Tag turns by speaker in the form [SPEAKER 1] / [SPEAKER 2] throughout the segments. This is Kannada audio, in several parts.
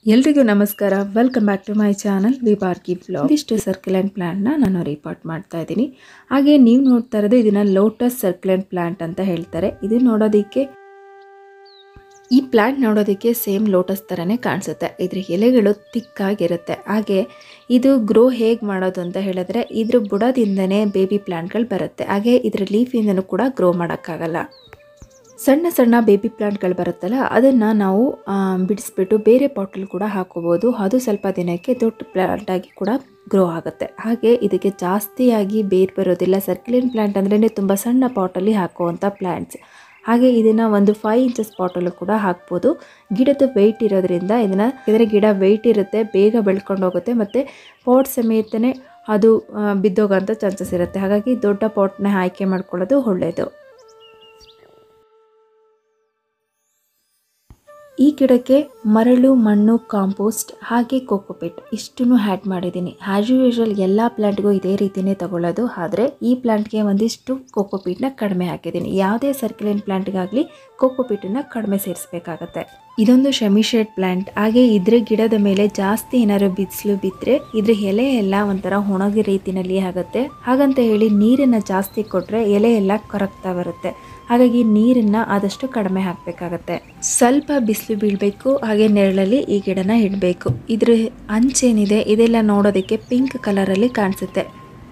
[SPEAKER 1] ಎಲ್ರಿಗೂ ನಮಸ್ಕಾರ welcome back to my channel ವಿ ಬಾರ್ಕಿ ಬ್ಲಾಗ್ ಇಷ್ಟು ಸರ್ಕ್ಯುಲೆಂಟ್ ಪ್ಲಾಂಟ್ನ ನಾನು ರಿಪೋರ್ಟ್ ಮಾಡ್ತಾ ಇದ್ದೀನಿ ಹಾಗೆ ನೀವು ನೋಡ್ತಾ ಇರೋದು ಇದನ್ನ ಲೋಟಸ್ ಸರ್ಕ್ಯುಲೆಂಟ್ ಪ್ಲಾಂಟ್ ಅಂತ ಹೇಳ್ತಾರೆ ಇದು ನೋಡೋದಕ್ಕೆ ಈ ಪ್ಲಾಂಟ್ ನೋಡೋದಕ್ಕೆ ಸೇಮ್ ಲೋಟಸ್ ಥರನೇ ಕಾಣಿಸುತ್ತೆ ಇದ್ರ ಎಲೆಗಳು ತಿಕ್ಕಾಗಿರುತ್ತೆ ಹಾಗೆ ಇದು ಗ್ರೋ ಹೇಗೆ ಮಾಡೋದು ಅಂತ ಹೇಳಿದ್ರೆ ಇದ್ರ ಬುಡದಿಂದನೇ ಬೇಬಿ ಪ್ಲಾಂಟ್ಗಳು ಬರುತ್ತೆ ಹಾಗೆ ಇದ್ರ ಲೀಫಿಂದನೂ ಕೂಡ ಗ್ರೋ ಮಾಡೋಕ್ಕಾಗಲ್ಲ ಸಣ್ಣ ಸಣ್ಣ ಬೇಬಿ ಪ್ಲಾಂಟ್ಗಳು ಬರುತ್ತಲ್ಲ ಅದನ್ನು ನಾವು ಆ, ಬಿಡಿಸ್ಬಿಟ್ಟು ಬೇರೆ ಪಾಟಲ್ಲಿ ಕೂಡ ಹಾಕೋಬೋದು ಅದು ಸ್ವಲ್ಪ ದಿನಕ್ಕೆ ದೊಡ್ಡ ಪ್ಲಾಂಟಾಗಿ ಕೂಡ ಗ್ರೋ ಆಗುತ್ತೆ ಹಾಗೆ ಇದಕ್ಕೆ ಜಾಸ್ತಿಯಾಗಿ ಬೇರು ಬರೋದಿಲ್ಲ ಸರ್ಕ್ಯುಲೆಂಟ್ ಪ್ಲಾಂಟ್ ಅಂದ್ರೇ ತುಂಬ ಸಣ್ಣ ಪಾಟಲ್ಲಿ ಹಾಕುವಂಥ ಪ್ಲಾಂಟ್ಸ್ ಹಾಗೆ ಇದನ್ನು ಒಂದು ಫೈವ್ ಇಂಚಸ್ ಪಾಟಲ್ಲೂ ಕೂಡ ಹಾಕ್ಬೋದು ಗಿಡದ ವೆಯ್ಟ್ ಇರೋದ್ರಿಂದ ಇದನ್ನು ಇದರ ಗಿಡ ವೆಯ್ಟ್ ಇರುತ್ತೆ ಬೇಗ ಬೆಳ್ಕೊಂಡು ಹೋಗುತ್ತೆ ಮತ್ತು ಪಾಟ್ ಸಮೇತನೇ ಅದು ಆ, ಬಿದ್ದೋಗೋಂಥ ಚಾನ್ಸಸ್ ಇರುತ್ತೆ ಹಾಗಾಗಿ ದೊಡ್ಡ ಪಾಟ್ನ ಆಯ್ಕೆ ಮಾಡ್ಕೊಳ್ಳೋದು ಒಳ್ಳೆಯದು ಈ ಗಿಡಕ್ಕೆ ಮರಳು ಮಣ್ಣು ಕಾಂಪೋಸ್ಟ್ ಹಾಗೆ ಕೋಕೋಪಿಟ್ ಇಷ್ಟನ್ನು ಹ್ಯಾಡ್ ಮಾಡಿದ್ದೀನಿ ಆ್ಯಸ್ ಯೂಶುವಲ್ ಎಲ್ಲ ಪ್ಲಾಂಟ್ಗೂ ಇದೇ ರೀತಿಯೇ ತಗೊಳ್ಳೋದು ಆದರೆ ಈ ಪ್ಲಾಂಟ್ಗೆ ಒಂದಿಷ್ಟು ಕೋಕೋಪಿಟ್ನ ಕಡಿಮೆ ಹಾಕಿದ್ದೀನಿ ಯಾವುದೇ ಸರ್ಕ್ಯುಲೆಂಟ್ ಪ್ಲಾಂಟ್ಗಾಗಲಿ ಕೋಕೋಪಿಟನ್ನು ಕಡಿಮೆ ಸೇರಿಸ್ಬೇಕಾಗತ್ತೆ ಇದೊಂದು ಶಮಿಶೇಡ್ ಪ್ಲಾಂಟ್ ಹಾಗೆ ಇದ್ರ ಗಿಡದ ಮೇಲೆ ಜಾಸ್ತಿ ಏನಾದ್ರು ಬಿಸಿಲು ಬಿದ್ದರೆ ಇದ್ರ ಎಲೆ ಎಲ್ಲ ಒಂಥರ ಒಣಗಿ ರೀತಿನಲ್ಲಿ ಆಗುತ್ತೆ ಹಾಗಂತ ಹೇಳಿ ನೀರನ್ನು ಜಾಸ್ತಿ ಕೊಟ್ಟರೆ ಎಲೆ ಎಲ್ಲ ಕೊರಗ್ತಾ ಬರುತ್ತೆ ಹಾಗಾಗಿ ನೀರನ್ನು ಆದಷ್ಟು ಕಡಿಮೆ ಹಾಕಬೇಕಾಗತ್ತೆ ಸ್ವಲ್ಪ ಬಿಸಿಲು ಬೀಳಬೇಕು ಹಾಗೆ ನೆರಳಲ್ಲಿ ಈ ಗಿಡನ ಇಡಬೇಕು ಇದ್ರ ಅಂಚೇನಿದೆ ಇದೆಲ್ಲ ನೋಡೋದಕ್ಕೆ ಪಿಂಕ್ ಕಲರಲ್ಲಿ ಕಾಣಿಸುತ್ತೆ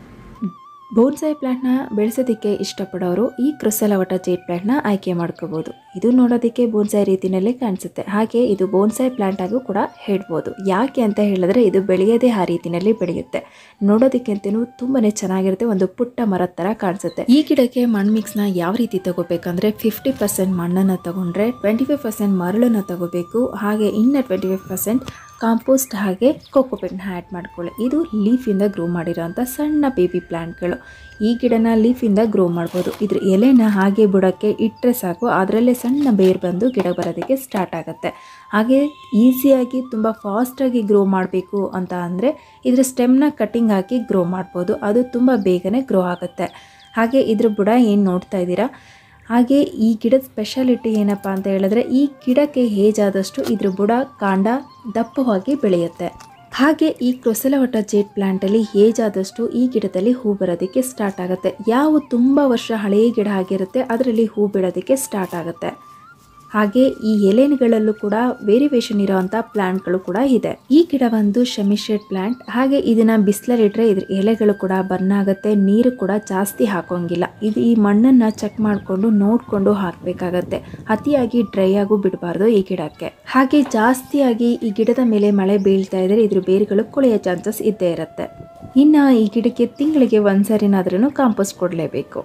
[SPEAKER 1] ಬೋನ್ಸಾಯಿ ಪ್ಲಾಂಟ್ನ ಬೆಳೆಸೋದಕ್ಕೆ ಇಷ್ಟಪಡೋರು ಈ ಕ್ರಿಸಲವಟ ಜೇಟ್ ಪ್ಲಾಂಟ್ನ ಆಯ್ಕೆ ಮಾಡ್ಕೋಬೋದು ಇದು ನೋಡೋದಕ್ಕೆ ಬೋನ್ಸಾಯಿ ರೀತಿಯಲ್ಲೇ ಕಾಣಿಸುತ್ತೆ ಹಾಗೆ ಇದು ಬೋನ್ಸಾಯಿ ಪ್ಲಾಂಟ್ ಆಗೂ ಕೂಡ ಹೇಳ್ಬೋದು ಯಾಕೆ ಅಂತ ಹೇಳಿದ್ರೆ ಇದು ಬೆಳೆಯೋದೇ ಆ ರೀತಿಯಲ್ಲಿ ಬೆಳೆಯುತ್ತೆ ನೋಡೋದಕ್ಕಿಂತನೂ ತುಂಬಾನೇ ಚೆನ್ನಾಗಿರುತ್ತೆ ಒಂದು ಪುಟ್ಟ ಮರದ ಥರ ಕಾಣಿಸುತ್ತೆ ಈ ಗಿಡಕ್ಕೆ ಮಣ್ಣು ಮಿಕ್ಸ್ನ ಯಾವ ರೀತಿ ತಗೋಬೇಕಂದ್ರೆ ಫಿಫ್ಟಿ ಪರ್ಸೆಂಟ್ ಮಣ್ಣನ್ನು ತಗೊಂಡ್ರೆ ಟ್ವೆಂಟಿ ಫೈವ್ ಪರ್ಸೆಂಟ್ ಮರಳನ್ನು ತಗೋಬೇಕು ಹಾಗೆ ಇನ್ನು ಟ್ವೆಂಟಿ ಫೈವ್ ಪರ್ಸೆಂಟ್ ಕಾಂಪೋಸ್ಟ್ ಹಾಗೆ ಕೋಕೋಪಿಟ್ನ ಆ್ಯಡ್ ಮಾಡ್ಕೊಳ್ಳಿ ಇದು ಲೀಫಿಂದ ಗ್ರೋ ಮಾಡಿರೋಂಥ ಸಣ್ಣ ಬೇಬಿ ಪ್ಲ್ಯಾಂಟ್ಗಳು ಈ ಗಿಡನ ಲೀಫಿಂದ ಗ್ರೋ ಮಾಡ್ಬೋದು ಇದ್ರ ಎಲೆನ ಹಾಗೆ ಬುಡಕ್ಕೆ ಇಟ್ಟರೆ ಸಾಕು ಅದರಲ್ಲೇ ಸಣ್ಣ ಬೇರು ಬಂದು ಗಿಡ ಬರೋದಕ್ಕೆ ಸ್ಟಾರ್ಟ್ ಆಗುತ್ತೆ ಹಾಗೆ ಈಸಿಯಾಗಿ ತುಂಬ ಫಾಸ್ಟಾಗಿ ಗ್ರೋ ಮಾಡಬೇಕು ಅಂತ ಅಂದರೆ ಇದ್ರ ಸ್ಟೆಮ್ನ ಕಟ್ಟಿಂಗ್ ಹಾಕಿ ಗ್ರೋ ಮಾಡ್ಬೋದು ಅದು ತುಂಬ ಬೇಗನೆ ಗ್ರೋ ಆಗುತ್ತೆ ಹಾಗೆ ಇದ್ರ ಬುಡ ಏನು ನೋಡ್ತಾ ಇದ್ದೀರಾ ಹಾಗೆ ಈ ಗಿಡದ ಸ್ಪೆಷಾಲಿಟಿ ಏನಪ್ಪ ಅಂತ ಹೇಳಿದ್ರೆ ಈ ಗಿಡಕ್ಕೆ ಏಜ್ ಆದಷ್ಟು ಇದ್ರ ಬುಡ ಕಾಂಡ ದಪ್ಪವಾಗಿ ಬೆಳೆಯುತ್ತೆ ಹಾಗೆ ಈ ಕ್ರೊಸೆಲವಟ ಜೇಟ್ ಪ್ಲಾಂಟಲ್ಲಿ ಏಜ್ ಆದಷ್ಟು ಈ ಗಿಡದಲ್ಲಿ ಹೂ ಬರೋದಕ್ಕೆ ಸ್ಟಾರ್ಟ್ ಆಗುತ್ತೆ ಯಾವ ತುಂಬ ವರ್ಷ ಹಳೆಯ ಗಿಡ ಆಗಿರುತ್ತೆ ಅದರಲ್ಲಿ ಹೂ ಬಿಡೋದಕ್ಕೆ ಸ್ಟಾರ್ಟ್ ಆಗುತ್ತೆ ಹಾಗೆ ಈ ಎಲೆಗಳಲ್ಲೂ ಕೂಡ ವೇರಿಯೇಷನ್ ಇರೋವಂಥ ಪ್ಲಾಂಟ್ಗಳು ಕೂಡ ಇದೆ ಈ ಗಿಡ ಒಂದು ಶಮಿಶೇಡ್ ಪ್ಲಾಂಟ್ ಹಾಗೆ ಇದನ್ನ ಬಿಸಿಲಲ್ಲಿಟ್ರೆ ಇದ್ರ ಎಲೆಗಳು ಕೂಡ ಬರ್ನ್ ಆಗುತ್ತೆ ನೀರು ಕೂಡ ಜಾಸ್ತಿ ಹಾಕೋಂಗಿಲ್ಲ ಇದು ಈ ಮಣ್ಣನ್ನ ಚೆಕ್ ಮಾಡಿಕೊಂಡು ನೋಡಿಕೊಂಡು ಹಾಕಬೇಕಾಗತ್ತೆ ಅತಿಯಾಗಿ ಡ್ರೈ ಆಗು ಬಿಡಬಾರ್ದು ಈ ಗಿಡಕ್ಕೆ ಹಾಗೆ ಜಾಸ್ತಿಯಾಗಿ ಈ ಗಿಡದ ಮೇಲೆ ಮಳೆ ಬೀಳ್ತಾ ಇದ್ರೆ ಇದ್ರ ಬೇರುಗಳು ಕೊಳೆಯೋ ಚಾನ್ಸಸ್ ಇದ್ದೇ ಇರುತ್ತೆ ಇನ್ನು ಈ ಗಿಡಕ್ಕೆ ತಿಂಗಳಿಗೆ ಒಂದ್ಸರಿನಾದ್ರೂ ಕಾಂಪೋಸ್ಟ್ ಕೊಡಲೇಬೇಕು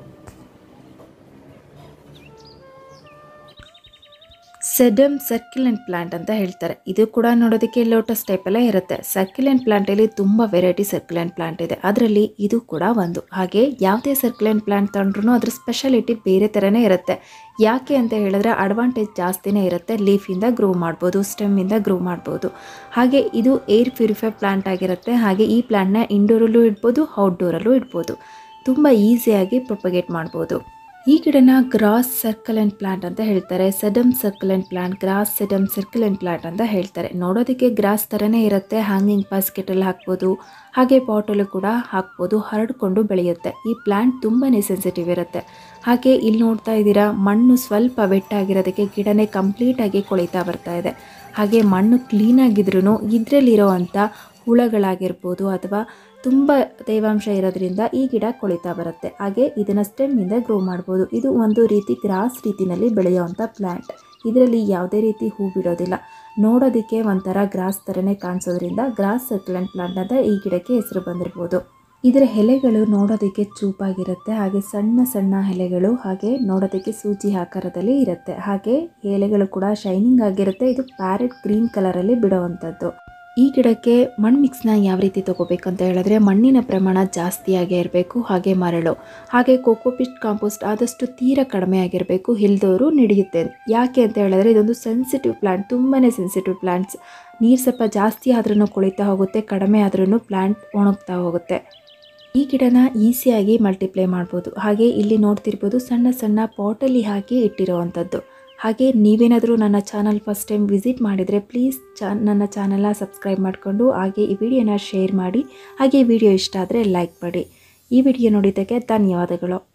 [SPEAKER 1] ಸೆಡಮ್ ಸರ್ಕ್ಯುಲೆಂಟ್ ಪ್ಲಾಂಟ್ ಅಂತ ಹೇಳ್ತಾರೆ ಇದು ಕೂಡ ನೋಡೋದಕ್ಕೆ ಲೋಟಸ್ ಟೈಪಲ್ಲೇ ಇರುತ್ತೆ ಸರ್ಕ್ಯುಲೆಂಟ್ ಪ್ಲಾಂಟಲ್ಲಿ ತುಂಬ ವೆರೈಟಿ ಸರ್ಕ್ಯುಲೆಂಟ್ ಪ್ಲಾಂಟ್ ಇದೆ ಅದರಲ್ಲಿ ಇದು ಕೂಡ ಒಂದು ಹಾಗೆ ಯಾವುದೇ ಸರ್ಕ್ಯುಲೆಂಟ್ ಪ್ಲಾಂಟ್ ತಗೊಂಡ್ರು ಅದ್ರ ಸ್ಪೆಷಾಲಿಟಿ ಬೇರೆ ಥರನೇ ಇರುತ್ತೆ ಯಾಕೆ ಅಂತ ಹೇಳಿದ್ರೆ ಅಡ್ವಾಂಟೇಜ್ ಜಾಸ್ತಿನೇ ಇರುತ್ತೆ ಲೀಫಿಂದ ಗ್ರೋ ಮಾಡ್ಬೋದು ಸ್ಟೆಮ್ಮಿಂದ ಗ್ರೋ ಮಾಡ್ಬೋದು ಹಾಗೆ ಇದು ಏರ್ ಪ್ಯೂರಿಫೈ ಪ್ಲಾಂಟ್ ಆಗಿರುತ್ತೆ ಹಾಗೆ ಈ ಪ್ಲಾಂಟ್ನ ಇಂಡೋರಲ್ಲೂ ಇಡ್ಬೋದು ಔಟ್ಡೋರಲ್ಲೂ ಇಡ್ಬೋದು ತುಂಬ ಈಸಿಯಾಗಿ ಪ್ರೊಪಗೇಟ್ ಮಾಡ್ಬೋದು ಈ ಗಿಡನ ಗ್ರಾಸ್ ಸರ್ಕಲೆಂಟ್ ಪ್ಲಾಂಟ್ ಅಂತ ಹೇಳ್ತಾರೆ sedum succulent plant grass sedum succulent plant ಅಂತ ಹೇಳ್ತಾರೆ ನೋಡೋದಕ್ಕೆ ಗ್ರಾಸ್ ಥರನೇ ಇರುತ್ತೆ ಹ್ಯಾಂಗಿಂಗ್ ಬಾಸ್ಕೆಟಲ್ಲಿ ಹಾಕ್ಬೋದು ಹಾಗೆ ಪಾಟಲ್ಲೂ ಕೂಡ ಹಾಕ್ಬೋದು ಹರಡ್ಕೊಂಡು ಬೆಳೆಯುತ್ತೆ ಈ ಪ್ಲಾಂಟ್ ತುಂಬಾ ಸೆನ್ಸಿಟಿವ್ ಇರುತ್ತೆ ಹಾಗೆ ಇಲ್ಲಿ ನೋಡ್ತಾ ಇದ್ದೀರಾ ಮಣ್ಣು ಸ್ವಲ್ಪ ವೆಟ್ಟಾಗಿರೋದಕ್ಕೆ ಗಿಡನೇ ಕಂಪ್ಲೀಟಾಗಿ ಕೊಳಿತಾ ಬರ್ತಾ ಇದೆ ಹಾಗೆ ಮಣ್ಣು ಕ್ಲೀನಾಗಿದ್ರೂ ಇದರಲ್ಲಿರೋವಂಥ ಹುಳಗಳಾಗಿರ್ಬೋದು ಅಥವಾ ತುಂಬ ತೇವಾಂಶ ಇರೋದ್ರಿಂದ ಈ ಗಿಡ ಕೊಳಿತಾ ಬರುತ್ತೆ ಹಾಗೆ ಇದನ್ನು ಸ್ಟೆಮ್ಮಿಂದ ಗ್ರೋ ಮಾಡ್ಬೋದು ಇದು ಒಂದು ರೀತಿ ಗ್ರಾಸ್ ರೀತಿನಲ್ಲಿ ಬೆಳೆಯುವಂಥ ಪ್ಲ್ಯಾಂಟ್ ಇದರಲ್ಲಿ ಯಾವುದೇ ರೀತಿ ಹೂ ಬಿಡೋದಿಲ್ಲ ನೋಡೋದಕ್ಕೆ ಒಂಥರ ಗ್ರಾಸ್ ಥರನೇ ಕಾಣಿಸೋದ್ರಿಂದ ಗ್ರಾಸ್ ಸರ್ಕ್ಯುಲೆಂಟ್ ಪ್ಲಾಂಟ್ ಅಂತ ಈ ಗಿಡಕ್ಕೆ ಹೆಸರು ಬಂದಿರ್ಬೋದು ಇದರ ಎಲೆಗಳು ನೋಡೋದಕ್ಕೆ ಚೂಪಾಗಿರುತ್ತೆ ಹಾಗೆ ಸಣ್ಣ ಸಣ್ಣ ಎಲೆಗಳು ಹಾಗೆ ನೋಡೋದಕ್ಕೆ ಸೂಜಿ ಆಕಾರದಲ್ಲಿ ಇರುತ್ತೆ ಹಾಗೆ ಎಲೆಗಳು ಕೂಡ ಶೈನಿಂಗ್ ಆಗಿರುತ್ತೆ ಇದು ಪ್ಯಾರೆಟ್ ಗ್ರೀನ್ ಕಲರಲ್ಲಿ ಬಿಡುವಂಥದ್ದು ಈ ಗಿಡಕ್ಕೆ ಮಣ್ಣು ಮಿಕ್ಸ್ನ ಯಾವ ರೀತಿ ತಗೋಬೇಕಂತ ಹೇಳಿದ್ರೆ ಮಣ್ಣಿನ ಪ್ರಮಾಣ ಜಾಸ್ತಿಯಾಗೇ ಇರಬೇಕು ಹಾಗೆ ಮರಳು ಹಾಗೆ ಕೋಕೋಪಿಟ್ ಕಾಂಪೋಸ್ಟ್ ಆದಷ್ಟು ತೀರ ಕಡಿಮೆ ಆಗಿರಬೇಕು ಇಲ್ದವರು ನಡೆಯುತ್ತೆ ಯಾಕೆ ಅಂತ ಹೇಳಿದ್ರೆ ಇದೊಂದು ಸೆನ್ಸಿಟಿವ್ ಪ್ಲಾಂಟ್ ತುಂಬಾ ಸೆನ್ಸಿಟಿವ್ ಪ್ಲಾಂಟ್ಸ್ ನೀರು ಸ್ವಲ್ಪ ಜಾಸ್ತಿ ಆದ್ರೂ ಕೊಳಿತಾ ಹೋಗುತ್ತೆ ಕಡಿಮೆ ಆದ್ರೂ ಪ್ಲಾಂಟ್ ಒಣಗ್ತಾ ಹೋಗುತ್ತೆ ಈ ಗಿಡನ ಈಸಿಯಾಗಿ ಮಲ್ಟಿಪ್ಲೈ ಮಾಡ್ಬೋದು ಹಾಗೆ ಇಲ್ಲಿ ನೋಡ್ತಿರ್ಬೋದು ಸಣ್ಣ ಸಣ್ಣ ಪಾಟಲ್ಲಿ ಹಾಕಿ ಇಟ್ಟಿರೋವಂಥದ್ದು ಹಾಗೆ ನೀವೇನಾದರೂ ನನ್ನ ಚಾನಲ್ ಫಸ್ಟ್ ಟೈಮ್ ವಿಸಿಟ್ ಮಾಡಿದರೆ ಪ್ಲೀಸ್ ಚಾ ನನ್ನ ಚಾನಲ್ನ ಸಬ್ಸ್ಕ್ರೈಬ್ ಮಾಡಿಕೊಂಡು ಹಾಗೆ ಈ ವಿಡಿಯೋನ ಶೇರ್ ಮಾಡಿ ಹಾಗೆ ಈ ವಿಡಿಯೋ ಇಷ್ಟ ಆದರೆ ಲೈಕ್ ಮಾಡಿ ಈ ವಿಡಿಯೋ ನೋಡಿದ್ದಕ್ಕೆ ಧನ್ಯವಾದಗಳು